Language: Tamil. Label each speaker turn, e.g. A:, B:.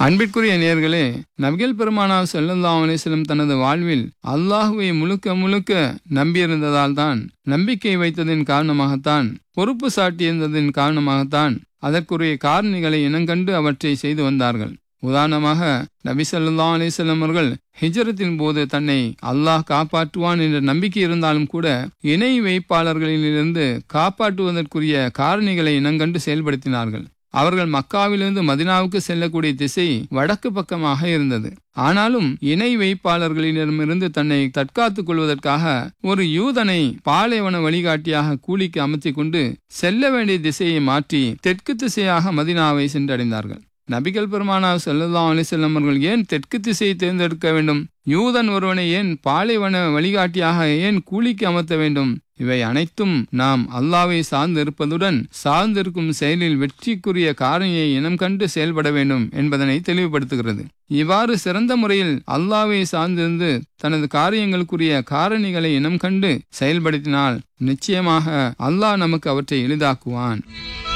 A: அன்பிற்குரிய நேர்களே நபிகள் பெருமானார் ஸல்லல்லாஹு அலைஹி வஸல்லம் தனது வாழ்வில் அல்லாஹுவை முழுக்க முழுக்க நம்பியிருந்ததால் தான் நம்பிக்கை வைத்ததின் காரணமாகத்தான் பொறுப்பு சாட்டியிருந்ததின் காரணமாகத்தான் அதற்குரிய காரணிகளை இனங்கண்டு அவற்றை செய்து வந்தார்கள் உதாரணமாக நபி ஸல்லல்லாஹு அலைஹி வஸல்லம் அவர்கள் ஹிஜ்ரத்தின் போது தன்னை அல்லாஹ் காப்பாற்றுவான் என்ற நம்பிக்கை இருந்தாலும் கூட இணை வைப்பாளர்களிலிருந்து காப்பாற்றுவதற்குரிய காரணிகளை இனங்கண்டு செயல்படுத்தினார்கள் அவர்கள் மக்காவிலிருந்து மதினாவுக்கு செல்லக்கூடிய திசை வடக்கு பக்கமாக இருந்தது ஆனாலும் இணை வைப்பாளர்களிடமிருந்து தன்னை தற்காத்துக் கொள்வதற்காக ஒரு யூதனை பாலைவன வழிகாட்டியாக கூலிக்கு அமர்த்தி கொண்டு செல்ல வேண்டிய திசையை மாற்றி தெற்கு திசையாக மதினாவை சென்றடைந்தார்கள் நபிகள் பெருமானார் ஸல்லல்லாஹு அலைஹி வஸல்லம் அவர்கள் ஏன் தெற்கு திசையை தேர்ந்தெடுக்க வேண்டும் யூதன் ஒருவனை ஏன் பாலைவன வழிகாட்டியாக ஏன் கூலிக்கு அமர்த்த வேண்டும் இவை அனைத்தும் நாம் அல்லாவை சார்ந்திருப்பதுடன் சார்ந்திருக்கும் செயலில் வெற்றிக்குரிய காரணியை இனம் கண்டு செயல்பட வேண்டும் என்பதனை தெளிவுபடுத்துகிறது இவ்வாறு சிறந்த முறையில் அல்லாவை சார்ந்திருந்து தனது காரியங்களுக்குரிய காரணிகளை இனம் கண்டு செயல்படுத்தினால் நிச்சயமாக அல்லாஹ் நமக்கு அவற்றை எளிதாக்குவான்